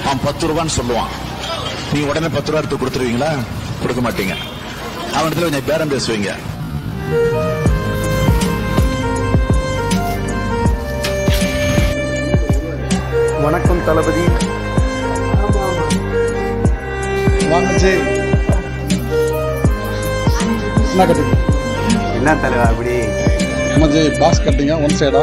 அவன் பத்து ரூபான்னு சொல்லுவான் நீங்க உடனே பத்து ரூபா எடுத்து கொடுத்துருவீங்களா கொடுக்க மாட்டீங்க அவனிடத்துல கொஞ்சம் பேரம் பேசுவீங்க வணக்கம் தளபதி வாங்க ஜெய் என்ன கட்டிங் என்ன தலைவா அப்படி நம்ம ஜெய் பாஸ் கட்டிங்க ஒன் சைடா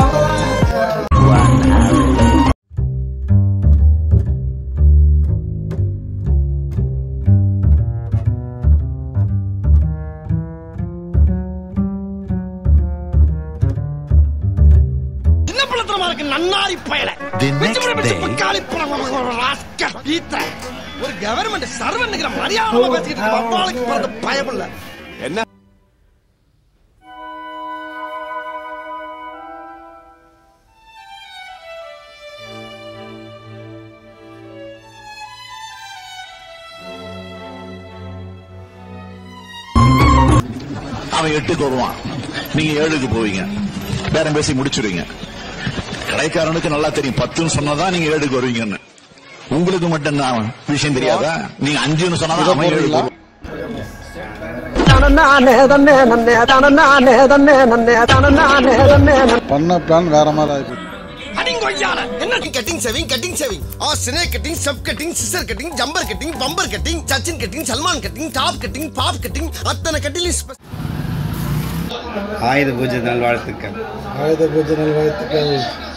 என்ன பழத்தனமா இருக்கு நன்னாரி பயல The வெச்சு next முடி வெச்சு day- முக்காலி பழம் ராஸ்கல் ஈத்த ஒரு கவர்மெண்ட் சர்வன்னுங்கிற மரியாதை பேசிக்கிட்டு இருக்க அப்பாளுக்கு பிறந்த பயம் இல்ல அவன் எட்டுக்கு வருவான் நீங்க ஏழுக்கு போவீங்க பேரம் பேசி முடிச்சிருவீங்க கடைக்காரனுக்கு நல்லா தெரியும் பத்துன்னு சொன்னதான் நீங்க ஏழுக்கு வருவீங்கன்னு உங்களுக்கு மட்டும் என்ன விஷயம் தெரியாதா நீங்க அஞ்சுன்னு சொன்னாதான் அவன் ஏழுக்கு வருவான். பண்ண பிளான் வேற மாதிரி ஆயிடுச்சு அடிங்கொய்யால என்ன கட்டிங் சேவிங் கட்டிங் சேவிங் ஆ சினே கட்டிங் சப் cutting scissor cutting jumper cutting bumper cutting Sachin cutting Salman cutting top cutting bob cutting அத்தனை கட்டிங் ஆயுத பூஜை நல்வாழ்த்துக்கள் ஆயுத பூஜை நல்வாழ்த்துக்கள்